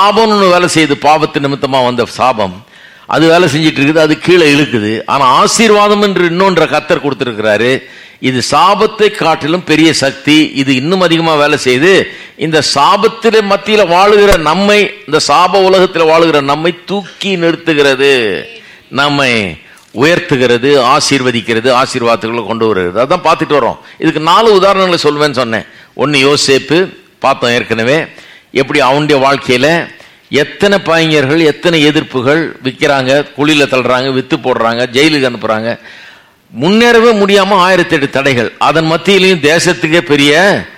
சாபம்னு ஒண்ணு வேலை செய்யுது பாவத்து நிமித்தமா வந்த சாபம் அது வேலை செஞ்சிட்டு இருக்குது அது கீழே இழுக்குது ஆனா ஆசீர்வாதம் என்று இன்னொன்ற கத்தர் கொடுத்திருக்கிறாரு இது சாபத்தை காட்டிலும் பெரிய சக்தி இது இன்னும் அதிகமா வேலை செய்து இந்த சாபத்தில மத்தியில வாழுகிற நம்மை இந்த சாப உலகத்தில் வாழுகிற நம்மை தூக்கி நிறுத்துகிறது நம்மை உயர்த்துகிறது ஆசீர்வதிக்கிறது ஆசீர்வாதத்துக்குள்ள கொண்டு வருகிறது அதான் பார்த்துட்டு வரோம் இதுக்கு நாலு உதாரணங்களை சொல்வேன்னு சொன்னேன் ஒன்னு யோசேப்பு பார்த்தோம் ஏற்கனவே எப்படி அவனுடைய வாழ்க்கையில எத்தனை பையங்கர்கள் எத்தனை எதிர்ப்புகள் விற்கிறாங்க குழியில தள்ளுறாங்க வித்து போடுறாங்க ஜெயிலுக்கு அனுப்புறாங்க முன்னேறவே முடியாம ஆயிரத்தி எட்டு தடைகள் அதன் மத்தியிலையும் தேசத்துக்கே பெரிய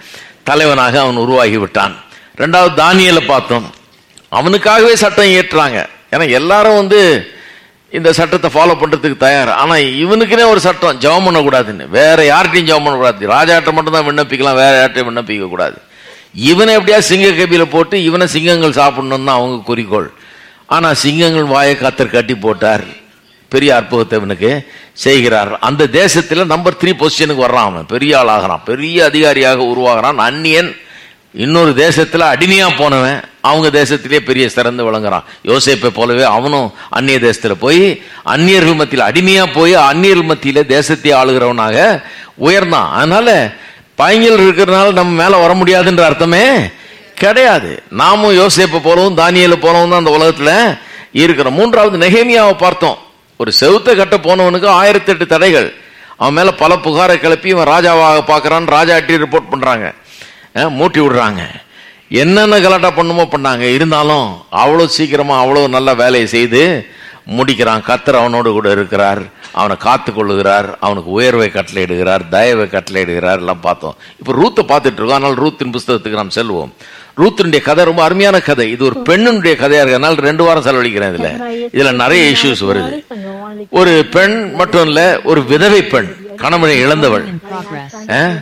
தலைவனாக அவன் உருவாகி விட்டான் ரெண்டாவது தானியலை பார்த்தோம் அவனுக்காகவே சட்டம் இயற்றுறாங்க ஏன்னா எல்லாரும் வந்து இந்த சட்டத்தை ஃபாலோ பண்றதுக்கு தயார் ஆனா இவனுக்குனே ஒரு சட்டம் ஜெபம் பண்ணக்கூடாதுன்னு வேற யார்கிட்டையும் ஜெபம் பண்ணக்கூடாது ராஜாட்ட மட்டும் தான் விண்ணப்பிக்கலாம் வேற யார்ட்டையும் விண்ணப்பிக்க கூடாது இவனை எப்படியா சிங்க கபில போட்டு இவனை சிங்கங்கள் சாப்பிடணும்னு தான் அவங்க குறிக்கோள் ஆனா சிங்கங்கள் வாயை கத்தர் கட்டி போட்டார் பெரிய அற்புதத்தை இவனுக்கு செய்கிறார் அந்த தேசத்துல நம்பர் த்ரீ பொசிஷனுக்கு வர்றான் அவன் பெரிய ஆளாகிறான் பெரிய அதிகாரியாக உருவாகிறான் அந்நியன் இன்னொரு தேசத்துல அடிமையா போனவன் அவங்க தேசத்திலே பெரிய சிறந்து விளங்குறான் யோசேப்பை போலவே அவனும் அந்நிய தேசத்துல போய் அந்நியர்கள் மத்தியில் அடிமையா போய் அந்நியர்கள் மத்தியில தேசத்தை ஆளுகிறவனாக உயர்ந்தான் அதனால பையங்கள் இருக்கிறதுனால நம்ம மேல வர முடியாதுன்ற அர்த்தமே கிடையாது நாமும் யோசேப்பை போலவும் தானியலை போலவும் தான் அந்த உலகத்துல இருக்கிறோம் மூன்றாவது நெகேமியாவை பார்த்தோம் ஒரு செவுத்த கட்ட போனவனுக்கு ஆயிரத்தி எட்டு தடைகள் அவன் மேல பல புகாரை கிளப்பி இவன் ராஜாவாக பார்க்கறான் ராஜா அட்டி ரிப்போர்ட் பண்றாங்க அஹ், மூட்டி விடுறாங்க என்னென்ன கலாட்டா பண்ணுமோ பண்ணாங்க இருந்தாலும் அவ்வளவு சீக்கிரமா அவ்வளவு நல்ல வேலையை செய்து முடிக்கிறான் கத்தர் அவனோடு கூட இருக்கிறார் அவனை காத்து கொள்ளுகிறார் அவனுக்கு உயர்வை கட்டளையிடுகிறார் தயவை கட்டளையிடுகிறார் எல்லாம் பார்த்தோம் இப்ப ரூத்தை பார்த்துட்டு இருக்கோம் ஆனால் ரூத்தின் புஸ்தகத்துக்கு நாம் செல்வோம் ரூத்தினுடைய கதை ரொம்ப அருமையான கதை இது ஒரு பெண்ணுடைய கதையா இருக்கு அதனால ரெண்டு வாரம் செலவழிக்கிறேன் இதுல இதுல நிறைய இஷ்யூஸ் வருது ஒரு பெண் மட்டும் இல்ல ஒரு விதவை பெண் கணவனை இழந்தவள் In progress. அஹ்?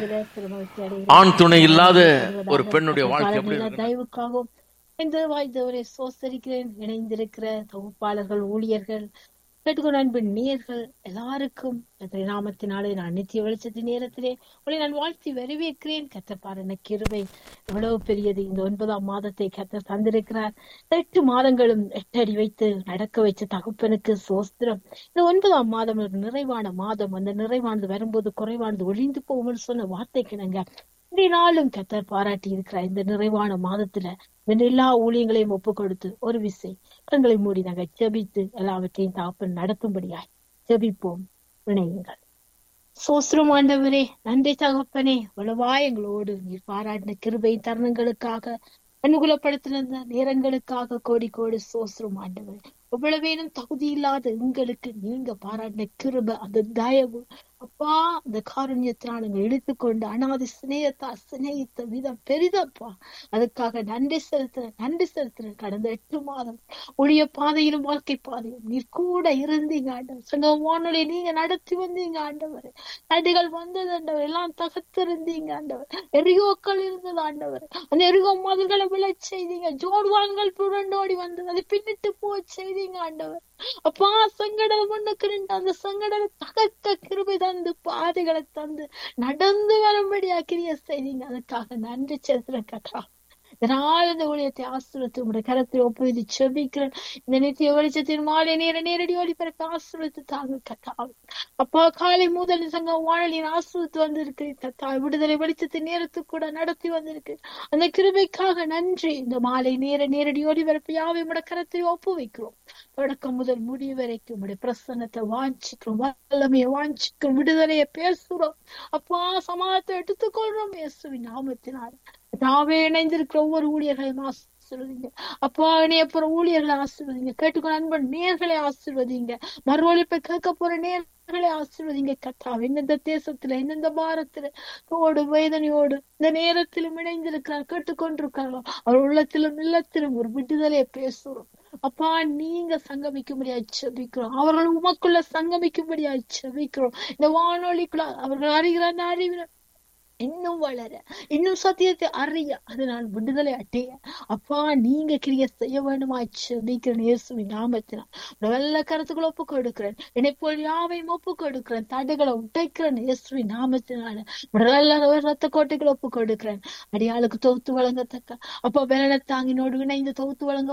ஆண் துணை இல்லாத ஒரு பெண்ணுடைய வாழ்க்கை எப்படி இருக்கு? தயவுக்காகவும் இந்த வாய்ந்தவரை சோசரிக்கிறேன் இணைந்திருக்கிற தொகுப்பாளர்கள் ஊழியர்கள் கேட்டுக்கொண்ட அன்பு நேர்கள் எல்லாருக்கும் கர்த்தருடைய நாமத்தினாலே நான் நித்திய வெளிச்சத்தின் நேரத்திலே உங்களை நான் வாழ்த்தி வரவேற்கிறேன் கத்தப்பாருன கிருபை எவ்வளவு பெரியது இந்த ஒன்பதாம் மாதத்தை கத்தர் தந்திருக்கிறார் எட்டு மாதங்களும் எட்டடி வைத்து நடக்க வைத்த தகப்பனுக்கு சோஸ்திரம் இந்த ஒன்பதாம் மாதம் ஒரு நிறைவான மாதம் அந்த நிறைவானது வரும்போது குறைவானது ஒழிந்து போகும்னு சொன்ன வார்த்தை கிணங்க இந்த நாளும் கத்தர் பாராட்டி இருக்கிறார் இந்த நிறைவான மாதத்துல இந்த எல்லா ஊழியங்களையும் ஒப்பு கொடுத்து ஒரு விசை கண்களை மூடி நாங்கள் ஜெபித்து எல்லாவற்றையும் தாப்பன் நடத்தும்படியாய் ஜெபிப்போம் இணையுங்கள் சோஸ்திரம் ஆண்டவரே நன்றி தகப்பனே வலுவா எங்களோடு நீர் பாராட்டின கிருபை தருணங்களுக்காக அனுகூலப்படுத்தின நேரங்களுக்காக கோடி கோடி சோஸ்திரம் ஆண்டவர் எவ்வளவேனும் தகுதி இல்லாத எங்களுக்கு நீங்க பாராட்டின கிருபை அந்த தயவு அப்பா அந்த காருண்யத்தினால் நாங்கள் எடுத்துக்கொண்டு அனாதி சிநேகத்தா சிநேகித்த விதம் பெரிதப்பா அதுக்காக நன்றி செலுத்துறேன் நன்றி செலுத்துறேன் கடந்த எட்டு மாதம் ஒழிய பாதையிலும் வாழ்க்கை பாதையிலும் நீர் கூட இருந்தீங்க ஆண்டவர் சங்க வானொலி நீங்க நடத்தி வந்தீங்க ஆண்டவர் நடிகள் வந்தது ஆண்டவர் எல்லாம் தகர்த்திருந்தீங்க ஆண்டவர் எரியோக்கள் இருந்தது ஆண்டவர் அந்த எரிகோ மதில்களை விழச் செய்தீங்க ஜோர்வான்கள் புரண்டோடி வந்தது அதை பின்னிட்டு போய் செய்தீங்க ஆண்டவர் அப்பா சங்கடல் முன்னுக்கு நின்று அந்த சங்கடலை தகர்க்க கிருபை தந்து பாதைகளை தந்து நடந்து வரும்படியா கிரிய செய்தீங்க அதுக்காக நன்றி செலுத்துறேன் கட்டா இதனால் இந்த ஊழியத்தை ஆசிரியத்து உங்களுடைய கரத்தில் ஒப்புவித்து செபிக்கிறேன் இந்த நித்திய வெளிச்சத்தின் மாலை நேர நேரடி ஒளிபரப்பை ஆசிரியத்து தாங்க கத்தா அப்பா காலை முதல் சங்க வாழலின் ஆசிரியத்து வந்திருக்கு கத்தா விடுதலை வெளிச்சத்தின் நேரத்துக்கு கூட நடத்தி வந்திருக்கு அந்த கிருபைக்காக நன்றி இந்த மாலை நேர நேரடி ஒளிபரப்பை யாவை உடைய கரத்தில் ஒப்பு வைக்கிறோம் தொடக்கம் முதல் முடிவு வரைக்கும் உடைய பிரசன்னத்தை வாஞ்சிக்கிறோம் வல்லமையை வாஞ்சிக்கிறோம் விடுதலையை பேசுறோம் அப்பா சமாதத்தை எடுத்துக்கொள்றோம் இயேசுவின் நாமத்தினால் தாவே இணைந்திருக்கிற ஒவ்வொரு ஊழியர்களையும் ஆசீர்வதிங்க அப்பா இணையப்புறம் ஊழியர்களை ஆசீர்வதிங்க கேட்டுக்கொண்டு அன்பன் நேர்களை ஆசீர்வதிங்க மறுவழிப்பை கேட்க போற நேர்களை ஆசீர்வதிங்க கத்தா எந்தெந்த தேசத்துல எந்தெந்த பாரத்துல ஓடு வேதனையோடு இந்த நேரத்திலும் இணைந்திருக்கிறார் கேட்டுக்கொண்டிருக்கிறார்களோ அவர் உள்ளத்திலும் இல்லத்திலும் ஒரு விடுதலையை பேசுறோம் அப்பா நீங்க சங்கமிக்கும்படியா செபிக்கிறோம் அவர்கள் உமக்குள்ள சங்கமிக்கும்படியா செபிக்கிறோம் இந்த வானொலிக்குள்ள அவர்கள் அறிகிற அந்த அறிவின இன்னும் வளர இன்னும் சத்தியத்தை அறிய அதனால் விடுதலை அடைய அப்பா நீங்க கிரிய செய்ய வேண்டுமா செபிக்கிறேன் இயேசுவின் நாமத்தினால் நல்ல கருத்துக்களை ஒப்பு கொடுக்கிறேன் என்னை போல் யாவையும் ஒப்பு கொடுக்கிறேன் தடைகளை உடைக்கிறேன் இயேசுவின் நாமத்தினால நல்ல ரத்த கோட்டைகளை ஒப்பு கொடுக்கிறேன் அடியாளுக்கு தொகுத்து வழங்கத்தக்க அப்பா வேலை தாங்கினோடு இணைந்து தொகுத்து வழங்க